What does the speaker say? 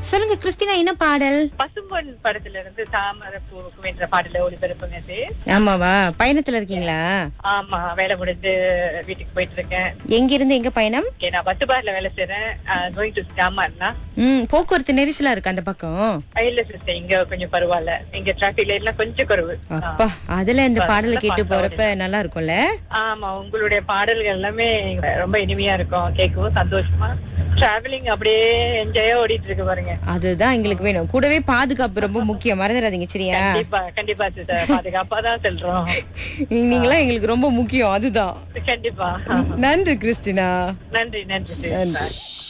சொல்லுங்க கிறிஸ்டினா என்ன பாடல் பசும்பொன் படத்துல இருந்து தாமரை பூவுக்கும் என்ற பாடல ஒளிபரப்புங்க இது ஆமாவா பயணத்துல இருக்கீங்களா ஆமா வேலை முடிஞ்சு வீட்டுக்கு போயிட்டு இருக்கேன் எங்க இருந்து எங்க பயணம் Okay, நான் பத்து பார்ல வேலை செய்யறேன் கோயிங் டு ஜாமான்னா ம் போக்குவரத்து நெரிசலா இருக்கு அந்த பக்கம் இல்ல சிஸ்டர் இங்க கொஞ்சம் பரவாயில்ல இங்க டிராபிக் லைட்லாம் கொஞ்சம் குறைவு ஆ. அப்பா அதுல இந்த பாடலை நல்ல கேட்டு பாட்டு போறப்ப நல்லா இருக்கும்ல ஆமா உங்களுடைய பாடல்கள் எல்லாமே ரொம்ப இனிமையா இருக்கும் கேட்கவும் சந்தோஷமா டிராவலிங் அப்படியே என்ஜாயா ஓடிட்டு இருக்கு பாருங்க அதுதான் எங்களுக்கு வேணும் கூடவே பாதுகாப்பு ரொம்ப முக்கியம் மறந்துடாதீங்க சரியா கண்டிப்பா கண்டிப்பா சிஸ்டர் பாதுகாப்பா தான் செல்றோம் நீங்களாம் எங்களுக்கு ரொம்ப முக்கியம் அதுதான் கண்டிப்பா நன்றி கிறிஸ்டினா நன்றி நன்றி நன்றி சிஸ்டர்